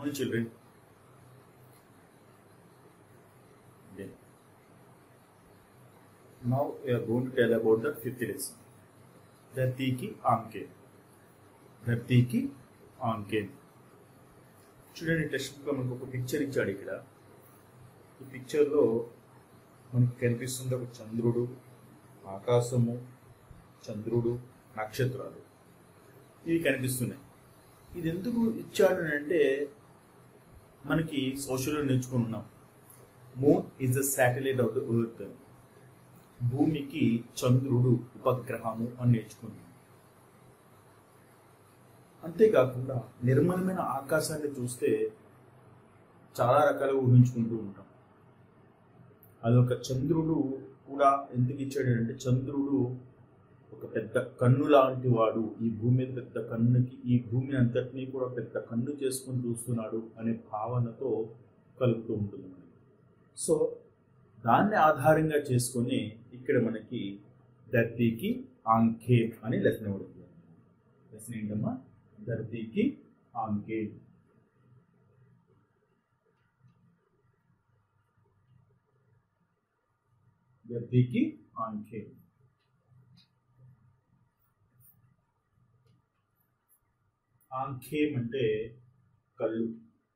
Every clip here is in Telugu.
morning, children. Then, now we are going to tell about the fifth lesson. धरती की आंखें धरती की ఆంకేన్ చూడండి టెక్స్ట్ లో మనకు ఒక పిక్చర్ ఇచ్చాడు ఇక్కడ ఈ పిక్చర్లో మనకు కనిపిస్తుంది ఒక చంద్రుడు ఆకాశము చంద్రుడు నక్షత్రాలు ఇవి కనిపిస్తున్నాయి ఇది ఎందుకు ఇచ్చాడు అని అంటే మనకి సోషల్లో నేర్చుకుని ఉన్నాం moon is the satellite of the earth భూమికి చంద్రుడు ఉపగ్రహము అని నేర్చుకున్నాం అంతేకాకుండా నిర్మలమైన ఆకాశాన్ని చూస్తే చాలా రకాలుగా ఊహించుకుంటూ ఉంటాం అదొక చంద్రుడు కూడా ఎందుకు ఇచ్చాడు అంటే చంద్రుడు ఒక పెద్ద కన్ను లాంటి వాడు ఈ భూమి మీద పెద్ద కన్నుకి ఈ భూమి అంతటినీ కూడా పెద్ద కన్ను చేసుకొని చూస్తున్నాడు అనే భావనతో కలుగుతూ ఉంటుంది మనకి సో దాన్ని ఆధారంగా చేసుకొని ఇక్కడ మనకి ధర్తీకి ఆంఖే అని లెసన్ ఇవ్వడం లెసన్ ఏంటమ్మా ధర్తీకి ఆంఖే ధర్తీకి ఆంఖే ఆంఖేం అంటే కళ్ళు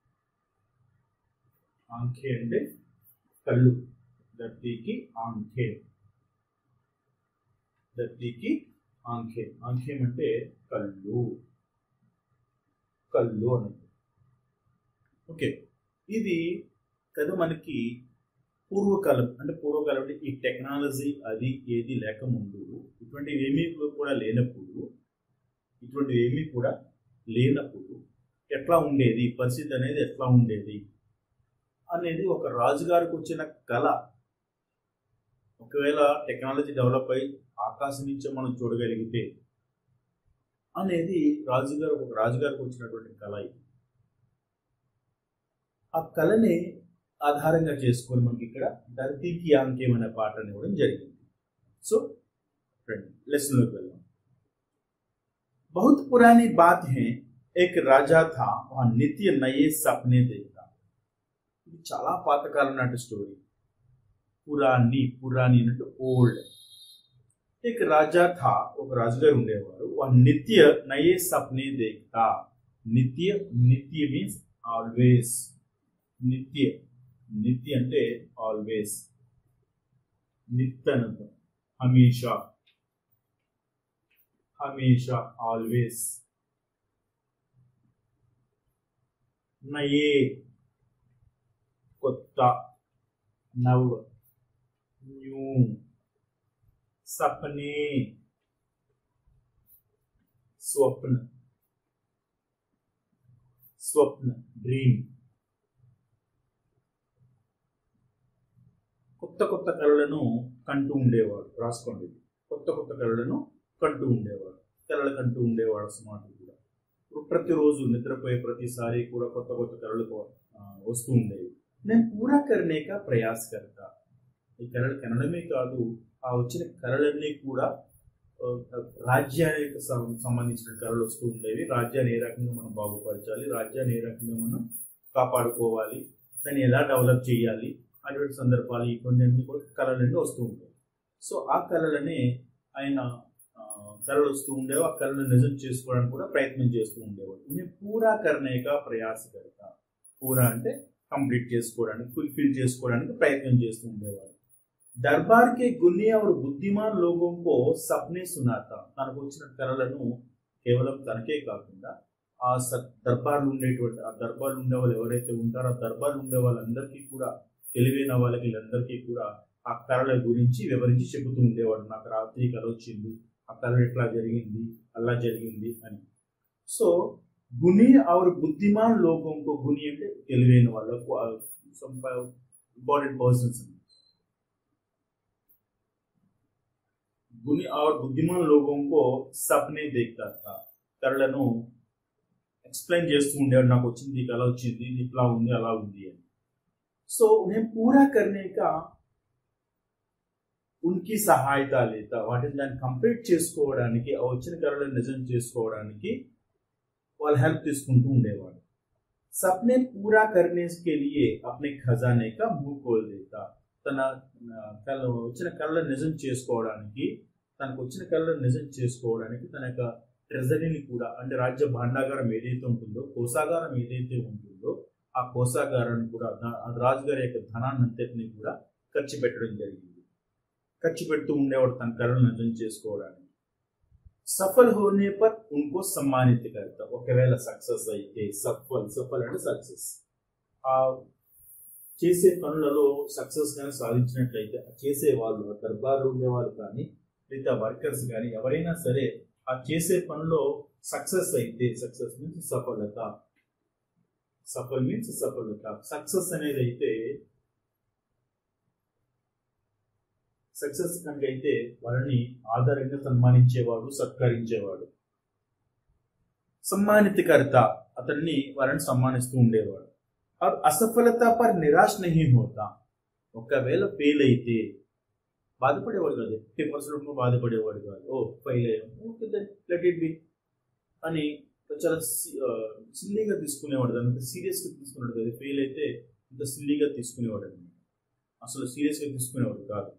ఆంఖే అంటే కళ్ళు ధర్తీకి ఆంఖే ధర్తీకి ఆంఖే ఆంఖేం అంటే కళ్ళు కళ్ళు అన్నది ఓకే ఇది కదా మనకి పూర్వకాలం అంటే పూర్వకాలం అంటే ఈ టెక్నాలజీ అది ఏది లేకముందు ఇటువంటివి ఏమీ కూడా లేనప్పుడు ఇటువంటివి ఏమీ కూడా లేనప్పుడు ఎట్లా ఉండేది పరిస్థితి అనేది ఎట్లా ఉండేది అనేది ఒక రాజుగారికి వచ్చిన కళ ఒకవేళ టెక్నాలజీ డెవలప్ అయి ఆకాశం నుంచే మనం చూడగలిగితే అనేది రాజుగారు ఒక రాజుగారికి వచ్చినటువంటి కళ ఇది ఆ కళని ఆధారంగా చేసుకొని మనకి ఇక్కడ ధరతీకి ఆంకేం అనే పాటని ఇవ్వడం జరిగింది సో ఫ్రెండ్ లెసన్లోకి వెళ్దాం बहुत पुरानी बात है एक राजा था वह नित्य नए सपने देखता ఇది చాలా పాతకాలం నాటి స్టోరీ పురాణి పురాణి అంటే ఓల్డ్ एक రాజా థా ఒక రాజుగారు ఉండేవారు వా నిత్య నయే సప్నే దేఖ్తా నిత్య నిత్య మీన్స్ ఆల్వేస్ నిత్య నిత్య అంటే ఆల్వేస్ నిత్యనంతం హమేషా హమేషా ఆల్వేస్ నయే కొత్త నవ్ న్యూ సపనే స్వప్న స్వప్న డ్రీమ్ కొత్త కొత్త కళలను కంటూ ఉండేవాడు రాసుకోండి కొత్త కొత్త కళలను కంటూ ఉండేవాడు కళలు కంటూ ఉండేవాడు అసమాట కూడా ఇప్పుడు ప్రతిరోజు నిద్రపోయే ప్రతిసారి కూడా కొత్త కొత్త కళలు వస్తూ ఉండేవి నేను పూరా కరణేక ప్రయాస కర్తా ఈ కళలు కనడమే కాదు ఆ వచ్చిన కళలన్నీ కూడా రాజ్యానికి సంబంధించిన కళలు వస్తూ ఉండేవి రాజ్యాన్ని ఏ రకంగా మనం బాగుపరచాలి రాజ్యాన్ని ఏ రకంగా మనం కాపాడుకోవాలి దాన్ని ఎలా డెవలప్ చేయాలి అటువంటి సందర్భాలు ఈ కొన్ని కూడా కళలన్నీ వస్తూ ఉంటాయి సో ఆ కళలని ఆయన కళలు వస్తూ ఉండేవి ఆ కళను నిజం చేసుకోవడానికి కూడా ప్రయత్నం చేస్తూ ఉండేవాడు నేను పూరా కర్ణేక ప్రయాస కడతా పూరా అంటే కంప్లీట్ చేసుకోవడానికి ఫుల్ఫిల్ చేసుకోవడానికి ప్రయత్నం చేస్తూ ఉండేవాడు దర్బార్ కే గున్ని అవరు బుద్ధిమాన్ లోగంకో సప్నే సునాత తనకు వచ్చిన కళలను కేవలం తనకే కాకుండా ఆ దర్బార్లు ఉండేటువంటి ఆ దర్బార్లు ఉండే వాళ్ళు ఎవరైతే ఉంటారో ఆ దర్బార్లు ఉండే వాళ్ళందరికీ కూడా తెలివైన వాళ్ళకి వీళ్ళందరికీ కూడా ఆ కళల గురించి వివరించి చెబుతూ ఉండేవాడు నాకు రాత్రి కళ వచ్చింది ఆ కళ ఎట్లా జరిగింది అలా జరిగింది అని సో గుని ఆవిడ బుద్ధిమాన్ లోకంకు గుని అంటే తెలివైన వాళ్ళకు ఇంపార్టెంట్ పర్సన్స్ గుని ఆవిడ బుద్ధిమాన్ లోకంకో సప్నే దేక్తా కళలను ఎక్స్ప్లెయిన్ చేస్తూ ఉండేవాడు నాకు వచ్చింది కళ వచ్చింది ఇట్లా ఉంది అలా ఉంది అని సో నేను పూరా करने का ఉనికి సహాయత లేత వాటిని దాన్ని కంప్లీట్ చేసుకోవడానికి ఆ వచ్చిన కళలను నిజం చేసుకోవడానికి వాళ్ళు హెల్ప్ తీసుకుంటూ ఉండేవాడు सपने पूरा करने के लिए अपने खजाने का मुंह खोल देता తన ఆ, కళ వచ్చిన కళలను నిజం చేసుకోవడానికి తనకు వచ్చిన కళలను నిజం చేసుకోవడానికి తన యొక్క ట్రెజరీని కూడా అంటే రాజ్య భాండాగారం ఏదైతే ఉంటుందో కోసాగారం ఏదైతే ఉంటుందో ఆ కోసాగారాన్ని కూడా దా- ఆ రాజుగారి యొక్క ధనాన్ని అంతటిని కూడా ఖర్చు పెట్టడం జరిగింది ఖర్చు పెడుతూ ఉండేవాడు తన కళను నిజం చేసుకోవడానికి సఫల్ హోనే పర్ ఉన్కో సమ్మానిత కర్తా ఒకవేళ సక్సెస్ అయితే సఫల్ సఫల్ అంటే సక్సెస్ ఆ చేసే పనులలో సక్సెస్ కానీ సాధించినట్లయితే ఆ చేసే వాళ్ళు ఆ దర్బార్లో ఉండేవాళ్ళు కానీ లేదా వర్కర్స్ కానీ ఎవరైనా సరే ఆ చేసే పనిలో సక్సెస్ అయితే సక్సెస్ మీన్స్ సఫలత సఫల్ మీన్స్ సఫలత సక్సెస్ అనేది అయితే సక్సెస్ కనుక అయితే వాళ్ళని ఆధారంగా సన్మానించేవాడు సత్కరించేవాడు సమ్మానితకర్త అతన్ని వాళ్ళని సన్మానిస్తూ ఉండేవాడు अब असफलता पर निराश नहीं होता ఒకవేళ ఫెయిల్ అయితే బాధపడేవాడు కాదు ఎట్టి పరిస్థితుల్లో బాధపడేవాడు కాదు ఓ ఫెయిల్ అయ్యాం ఓకే లెట్ ఇట్ బి అని చాలా సిల్లీగా తీసుకునేవాడు దాన్ని అంత సీరియస్గా తీసుకున్నాడు కదా ఫెయిల్ అయితే ఇంత సిల్లీగా తీసుకునేవాడు అనమాట అసలు సీరియస్గా తీసుకునేవాడు కాదు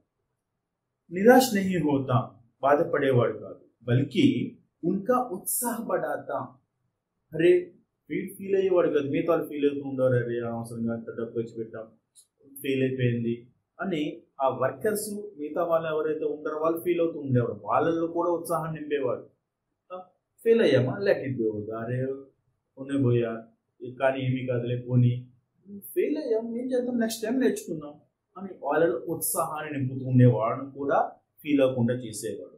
నిరాశ నహీ హోతా బాధపడేవాడు కాదు బల్కి ఉన్కా ఉత్సాహపడాతా అరే వీడు ఫీల్ అయ్యేవాడు కాదు మిగతా వాళ్ళు ఫీల్ అవుతూ ఉండరు అరే అవసరంగా అంత డబ్బు వచ్చి పెట్టాం ఫెయిల్ అయిపోయింది అని ఆ వర్కర్స్ మిగతా వాళ్ళు ఎవరైతే ఉంటారో వాళ్ళు ఫీల్ అవుతూ ఉండేవారు వాళ్ళల్లో కూడా ఉత్సాహం నింపేవాడు ఫెయిల్ అయ్యామా లెట్ ఇట్ అరే కొనే పోయా కానీ ఏమీ కాదులే పోనీ ఫెయిల్ అయ్యాం ఏం చేద్దాం నెక్స్ట్ టైం నేర్చుకుందాం అని వాళ్ళలో ఉత్సాహాన్ని నింపుతూ ఉండేవాడు కూడా ఫీల్ అవ్వకుండా చేసేవాడు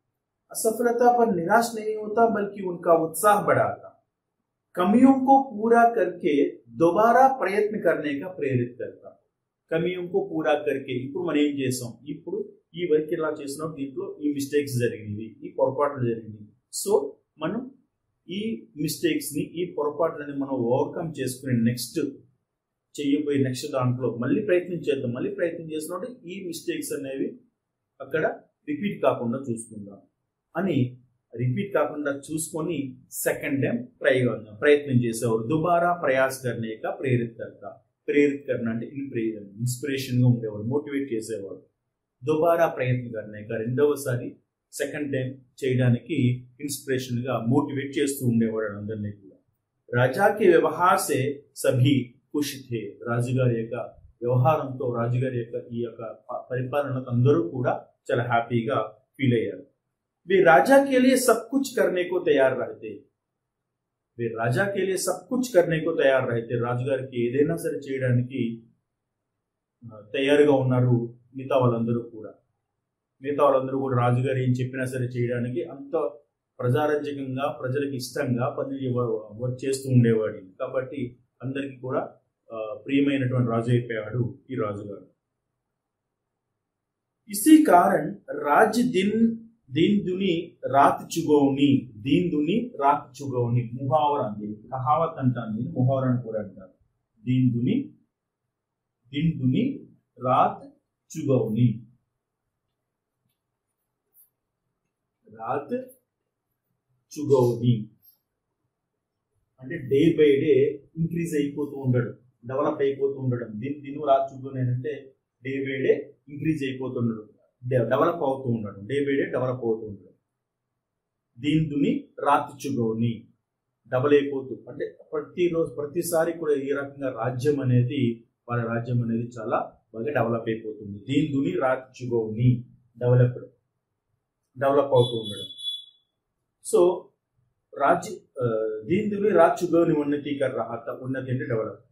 असफलता पर निराश नहीं होता बल्कि उनका उत्साह बढ़ाता कमियों को पूरा करके दोबारा प्रयत्न करने का प्रेरित करता కమియం కో పూరా కరికే ఇప్పుడు మనం ఏం చేసాం ఇప్పుడు ఈ వర్క్ ఇలా చేసినాం దీంట్లో ఈ మిస్టేక్స్ జరిగినవి ఈ పొరపాట్లు జరిగినవి సో మనం ఈ మిస్టేక్స్ ని ఈ పొరపాట్లని మనం ఓవర్కమ్ చేసుకుని నెక్స్ట్ చెయ్యబోయే నెక్స్ట్ దాంట్లో మళ్ళీ ప్రయత్నం చేద్దాం మళ్ళీ ప్రయత్నం చేసినప్పుడు ఈ మిస్టేక్స్ అనేవి అక్కడ రిపీట్ కాకుండా చూసుకుందాం అని రిపీట్ కాకుండా చూసుకొని సెకండ్ టైం ప్రయోగం ప్రయత్నం చేసేవాడు దుబారా ప్రయాస్ కర్నేక ప్రేరిత్ కర్తా ప్రేరిత్ కర్ణ అంటే ఇన్స్పిరేషన్ గా ఉండేవాడు మోటివేట్ చేసేవాడు దుబారా ప్రయత్నం కర్నేక రెండవసారి సెకండ్ టైం చేయడానికి ఇన్స్పిరేషన్ గా మోటివేట్ చేస్తూ ఉండేవాడు అందరినీ కూడా రాజాకి వ్యవహారసే సభీ ఖుషి థే రాజుగారి యొక్క వ్యవహారంతో రాజుగారి యొక్క ఈ యొక్క ప- పరిపాలనకు అందరూ కూడా చాలా హ్యాపీగా ఫీల్ అయ్యారు वे राजा के लिए सब कुछ करने को तैयार रहते वे రాజా के लिए सब कुछ करने को तैयार रहते రాజుగారికి ఏదైనా సరే చేయడానికి ఆ, తయారుగా ఉన్నారు మిగతా వాళ్ళందరూ కూడా మిగతా వాళ్ళందరూ కూడా రాజుగారు ఏం చెప్పినా సరే చేయడానికి అంత ప్రజారంజకంగా ప్రజలకు ఇష్టంగా పని వర్క్ చేస్తూ ఉండేవాడు కాబట్టి అందరికీ కూడా ఆ, ప్రియమైనటువంటి రాజు అయిపోయాడు ఈ రాజుగారు इसी कारण राज्य दिन दिन दुनी रात चुगौनी దీన్ దుని రాత్ చుగౌని ముహావర అంది కహావత్ అంటాను దీన్ని ముహావర అని కూడా అంటారు దీన్ దుని దిన్ దుని రాత్ చుగౌని రాత్ చుగౌని అంటే డే బై డే ఇంక్రీజ్ అయిపోతూ ఉండడం డెవలప్ అయిపోతూ ఉండడం దీని దిను రాత్ చుగౌని అంటే డే బై డే ఇంక్రీజ్ అయిపోతుండడం డెవలప్ అవుతూ ఉండడం డే బై డే డెవలప్ అవుతూ ఉండడం దీని దుని రాతి చుగౌని డబల్ అయిపోతూ అంటే ప్రతిరోజు ప్రతిసారి కూడా ఈ రకంగా రాజ్యం అనేది వాళ్ళ రాజ్యం అనేది చాలా బాగా డెవలప్ అయిపోతుంది దీని దుని రాతి చుగౌని డెవలప్డ్ డెవలప్ అవుతూ ఉండడం సో రాజ్య ఆ, దీని దుని రాజ్ చుగౌని ఉన్నతి కర్ రహా था ఉన్నతి అంటే డెవలప్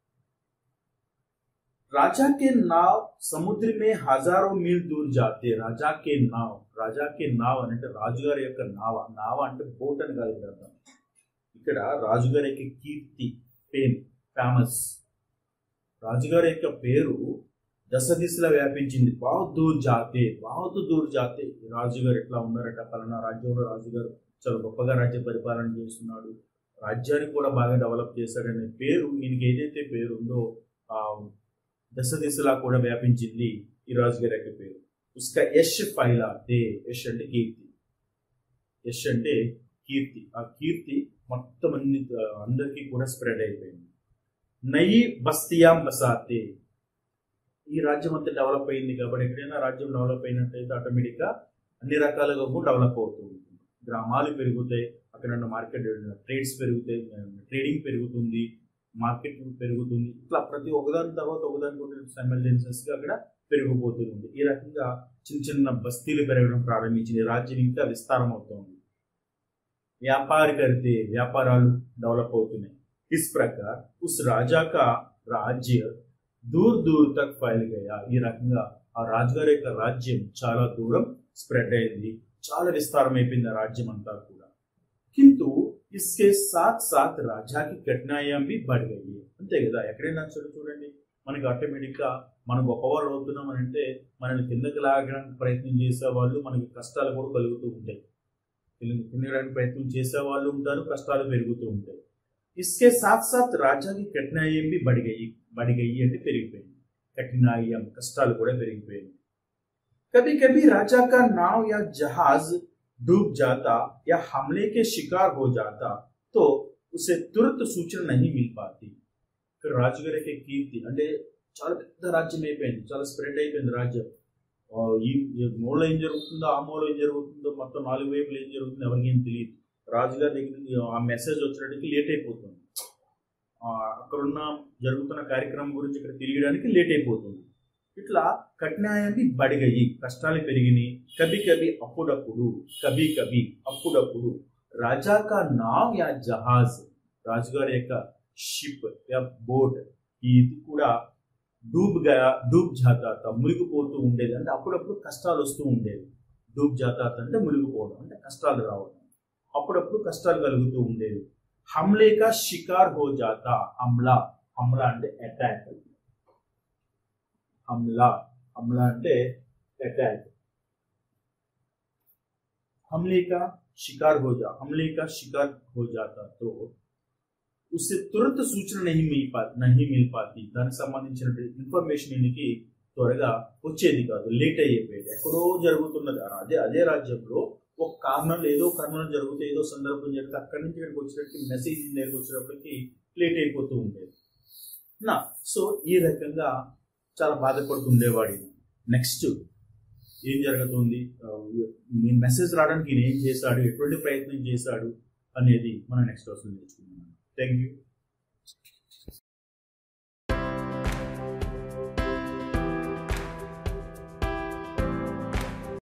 राजा के नाव సముద్ర में హజారో మీల్ దూర్ జాతే రాజా కే నావ్ రాజా కే నావ్ అని అంటే రాజుగారి యొక్క నావ నావ అంటే బోట్ అని కాదు ఇక్కడ అర్థం ఇక్కడ రాజుగారి యొక్క కీర్తి ఫేమ్ ఫేమస్ రాజుగారి యొక్క పేరు దశ దిశలా వ్యాపించింది బాగా దూర్ జాతే బాగా దూర్ జాతే ఈ రాజుగారు ఎట్లా ఉన్నారట పలానా రాజ్యంలో రాజుగారు చాలా గొప్పగా రాజ్య పరిపాలన చేస్తున్నాడు రాజ్యాన్ని కూడా బాగా డెవలప్ చేశాడనే పేరు ఈయనకి ఏదైతే పేరు ఉందో ఆ దశ దిశలా కూడా వ్యాపించింది ఈ రాజుగారి యొక్క పేరు ఉస్కా యష్ ఫైలా దే యష్ అంటే కీర్తి యష్ అంటే కీర్తి ఆ కీర్తి మొత్తం అన్ని అందరికీ కూడా స్ప్రెడ్ అయిపోయింది నయి బస్తియాం బసాతే ఈ రాజ్యం అంతా డెవలప్ అయింది కాబట్టి ఎక్కడైనా రాజ్యం డెవలప్ అయినట్టయితే ఆటోమేటిక్గా అన్ని రకాలుగా కూడా డెవలప్ అవుతూ ఉంటుంది గ్రామాలు పెరుగుతాయి అక్కడ ఉన్న మార్కెట్ ట్రేడ్స్ పెరుగుతాయి ట్రేడింగ్ పెరుగుతుంది మార్కెట్ పెరుగుతుంది ఇట్లా ప్రతి ఒకదాని తర్వాత ఒకదాని సైమల్టేనియస్ గా అక్కడ పెరిగిపోతుంది ఈ రకంగా చిన్న చిన్న బస్తీలు పెరగడం ప్రారంభించింది రాజ్యం ఇంకా విస్తారం అవుతుంది వ్యాపార కరితే వ్యాపారాలు డెవలప్ అవుతున్నాయి ఇస్ ప్రకార్ ఉస్ రాజా కా రాజ్య దూర్ దూర్ తక్ ఫైల్ గయా ఈ రకంగా ఆ రాజుగారి యొక్క రాజ్యం చాలా దూరం స్ప్రెడ్ అయింది చాలా విస్తారం అయిపోయింది ఆ రాజ్యం అంతా కూడా కింటూ ఇస్కే సాత్ సాత్ రాజాకి కఠినాయం బి బడిగాయి అంతే కదా ఎక్కడైనా చూడు చూడండి మనకి ఆటోమేటిక్ గా మనం గొప్పవాళ్ళు అవుతున్నాం అని అంటే మనల్ని కిందకి లాగడానికి ప్రయత్నం చేసే వాళ్ళు మనకి కష్టాలు కూడా కలుగుతూ ఉంటాయి తినడానికి ప్రయత్నం చేసే వాళ్ళు ఉంటారు కష్టాలు పెరుగుతూ ఉంటాయి ఇస్కే సాత్ సాత్ రాజాకి కఠినాయం బి బడిగయి బడిగయి అంటే పెరిగిపోయింది కఠినాయం కష్టాలు కూడా పెరిగిపోయింది कभी कभी राजा का नाव या जहाज डूब जाता या हमले के शिकार हो जाता तो उसे तुरंत सूचना नहीं मिल पाती ఇక్కడ రాజుగారి యొక్క కీర్తి అంటే చాలా పెద్ద రాజ్యం అయిపోయింది చాలా స్ప్రెడ్ అయిపోయింది రాజ్యం ఆ, ఈ ఈ మూల ఏం జరుగుతుందో ఆ మూల ఏం జరుగుతుందో మొత్తం నాలుగు వైపులు ఏం జరుగుతుందో ఎవరికి ఏం తెలియదు రాజుగారి దగ్గర నుంచి ఆ మెసేజ్ వచ్చేటికి లేట్ అయిపోతుంది ఆ, అక్కడున్న జరుగుతున్న కార్యక్రమం గురించి ఇక్కడ తిరగడానికి లేట్ అయిపోతుంది ఇట్లా కఠినాయాన్ని బడిగయి కష్టాలు పెరిగినాయి కభి కభి అప్పుడప్పుడు కభి కభి అప్పుడప్పుడు రాజా కా నావ్ యా జహాజ్ రాజుగారి యొక్క షిప్ యా బోట్ ఇది కూడా డూబ్ గా డూబ్ జాతాత మునిగిపోతూ ఉండేది అంటే అప్పుడప్పుడు కష్టాలు వస్తూ ఉండేవి డూబ్ జాతాత అంటే మునిగిపోవడం అంటే కష్టాలు రావడం అప్పుడప్పుడు కష్టాలు కలుగుతూ ఉండేవి హమ్లే కా షికార్ హో జాతా హమ్లా హమ్లా అంటే అటాక్ हमला हमला అంటే अटैक हमले का शिकार हो जा हमले का शिकार हो जाता तो उससे तुरंत सूचना नहीं मिल पा नहीं मिल पाती దానికి సంబంధించిన ఇన్ఫర్మేషన్ ఈయనకి త్వరగా వచ్చేది కాదు లేట్ అయిపోయేది ఎక్కడో జరుగుతున్నది అదే అదే రాజ్యంలో ఒక కారణం ఏదో కారణం జరిగితే ఏదో సందర్భం జరిగితే అక్కడి నుంచి ఇక్కడికి వచ్చేటప్పటికి మెసేజ్ దగ్గరికి వచ్చేటప్పటికి లేట్ అయిపోతూ ఉండేది నా సో ఈ రకంగా చాలా బాధపడుతుండేవాడు నెక్స్ట్ ఏం జరుగుతుంది మీ మెసేజ్ రావడానికి ఈయన ఏం చేశాడు ఎటువంటి ప్రయత్నం చేశాడు అనేది మనం నెక్స్ట్ అవసరం నేర్చుకుంటున్నాం థ్యాంక్ యూ